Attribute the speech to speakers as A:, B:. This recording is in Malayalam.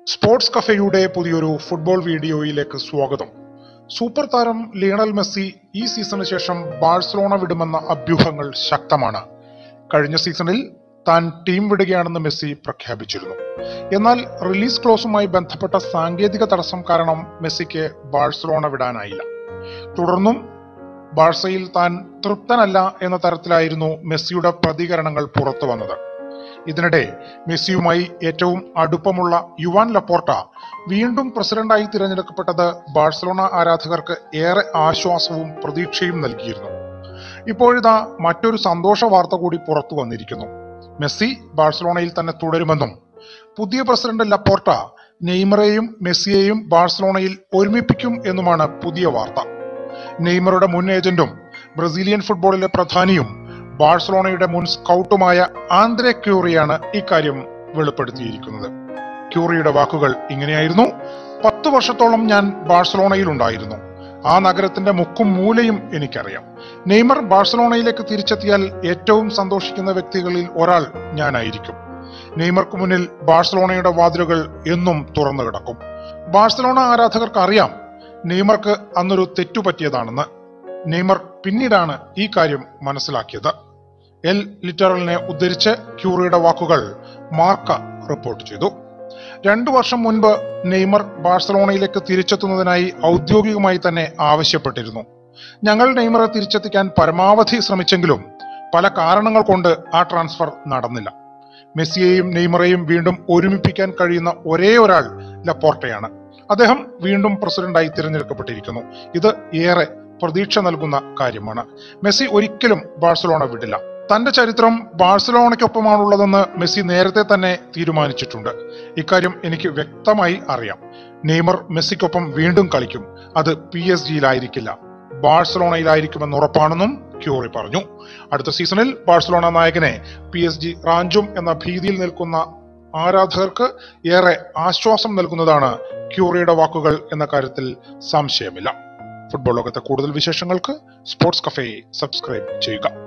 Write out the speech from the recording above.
A: സ്പോർട്സ് കഫേയുടെ പുതിയൊരു ഫുട്ബോൾ വീഡിയോയിലേക്ക് സ്വാഗതം സൂപ്പർ താരം ലിയണൽ മെസ്സി ഈ സീസണിന് ശേഷം ബാഴ്സലോണ വിടുമെന്ന അഭ്യൂഹങ്ങൾ ശക്തമാണ് കഴിഞ്ഞ സീസണിൽ താൻ ടീം വിടുകയാണെന്ന് മെസ്സി പ്രഖ്യാപിച്ചിരുന്നു എന്നാൽ റിലീസ് ക്ലോസുമായി ബന്ധപ്പെട്ട സാങ്കേതിക തടസ്സം കാരണം മെസ്സിക്ക് ബാഴ്സലോണ വിടാനായില്ല തുടർന്നും ബാഴ്സയിൽ താൻ തൃപ്തനല്ല എന്ന തരത്തിലായിരുന്നു മെസ്സിയുടെ പ്രതികരണങ്ങൾ പുറത്തു വന്നത് ഇതിനിടെ മെസ്സിയുമായി ഏറ്റവും അടുപ്പമുള്ള യുവാൻ ലപ്പോർട്ട വീണ്ടും പ്രസിഡന്റായി തിരഞ്ഞെടുക്കപ്പെട്ടത് ബാഴ്സലോണ ആരാധകർക്ക് ഏറെ ആശ്വാസവും പ്രതീക്ഷയും നൽകിയിരുന്നു ഇപ്പോഴിതാ മറ്റൊരു സന്തോഷ വാർത്ത കൂടി പുറത്തു വന്നിരിക്കുന്നു മെസ്സി ബാഴ്സലോണയിൽ തന്നെ തുടരുമെന്നും പുതിയ പ്രസിഡന്റ് ലപ്പോർട്ട നെയ്മറെയും മെസ്സിയെയും ബാഴ്സലോണയിൽ ഒരുമിപ്പിക്കും എന്നുമാണ് പുതിയ വാർത്ത നെയ്മറുടെ മുൻ ഏജന്റും ബ്രസീലിയൻ ഫുട്ബോളിലെ പ്രധാനിയും ബാഴ്സലോണയുടെ മുൻ സ്കൗട്ടുമായ ആന്ദ്രെ ക്യൂറിയാണ് ഇക്കാര്യം വെളിപ്പെടുത്തിയിരിക്കുന്നത് ക്യൂറിയുടെ വാക്കുകൾ ഇങ്ങനെയായിരുന്നു പത്ത് വർഷത്തോളം ഞാൻ ബാഴ്സലോണയിൽ ഉണ്ടായിരുന്നു ആ നഗരത്തിന്റെ മുക്കും മൂലയും എനിക്കറിയാം നെയ്മർ ബാഴ്സലോണയിലേക്ക് തിരിച്ചെത്തിയാൽ ഏറ്റവും സന്തോഷിക്കുന്ന വ്യക്തികളിൽ ഒരാൾ ഞാനായിരിക്കും നെയ്മർക്ക് മുന്നിൽ ബാഴ്സലോണയുടെ വാതിലുകൾ എന്നും തുറന്നു കിടക്കും ബാഴ്സലോണ ആരാധകർക്ക് അറിയാം നെയ്മർക്ക് അന്നൊരു തെറ്റുപറ്റിയതാണെന്ന് നെയ്മർ പിന്നീടാണ് ഈ കാര്യം മനസ്സിലാക്കിയത് എൽ ലിറ്ററലിനെ ഉദ്ധരിച്ച് ക്യൂറിയുടെ വാക്കുകൾ മാർക്ക റിപ്പോർട്ട് ചെയ്തു രണ്ടു വർഷം മുൻപ് നെയ്മർ ബാഴ്സലോണയിലേക്ക് തിരിച്ചെത്തുന്നതിനായി ഔദ്യോഗികമായി തന്നെ ആവശ്യപ്പെട്ടിരുന്നു ഞങ്ങൾ നെയ്മറെ തിരിച്ചെത്തിക്കാൻ പരമാവധി ശ്രമിച്ചെങ്കിലും പല കാരണങ്ങൾ കൊണ്ട് ആ ട്രാൻസ്ഫർ നടന്നില്ല മെസ്സിയെയും നെയ്മറെയും വീണ്ടും ഒരുമിപ്പിക്കാൻ കഴിയുന്ന ഒരേ ഒരാൾ ലപ്പോർട്ടയാണ് അദ്ദേഹം വീണ്ടും പ്രസിഡന്റായി തിരഞ്ഞെടുക്കപ്പെട്ടിരിക്കുന്നു ഇത് ഏറെ പ്രതീക്ഷ നൽകുന്ന കാര്യമാണ് മെസ്സി ഒരിക്കലും ബാഴ്സലോണ വിടില്ല തന്റെ ചരിത്രം ബാഴ്സലോണയ്ക്കൊപ്പമാണുള്ളതെന്ന് മെസ്സി നേരത്തെ തന്നെ തീരുമാനിച്ചിട്ടുണ്ട് ഇക്കാര്യം എനിക്ക് വ്യക്തമായി അറിയാം നെയ്മർ മെസ്സിക്കൊപ്പം വീണ്ടും കളിക്കും അത് പി എസ് ജിയിലായിരിക്കില്ല ബാഴ്സലോണയിലായിരിക്കുമെന്ന് ഉറപ്പാണെന്നും ക്യൂറി പറഞ്ഞു അടുത്ത സീസണിൽ ബാഴ്സലോണ നായകനെ പി എസ് ജി റാഞ്ചും എന്ന ഭീതിയിൽ നിൽക്കുന്ന ആരാധകർക്ക് ഏറെ ആശ്വാസം നൽകുന്നതാണ് ക്യൂറിയുടെ വാക്കുകൾ എന്ന കാര്യത്തിൽ സംശയമില്ല ഫുട്ബോൾ ലോകത്തെ കൂടുതൽ വിശേഷങ്ങൾക്ക് സ്പോർട്സ് കഫേ സബ്സ്ക്രൈബ് ചെയ്യുക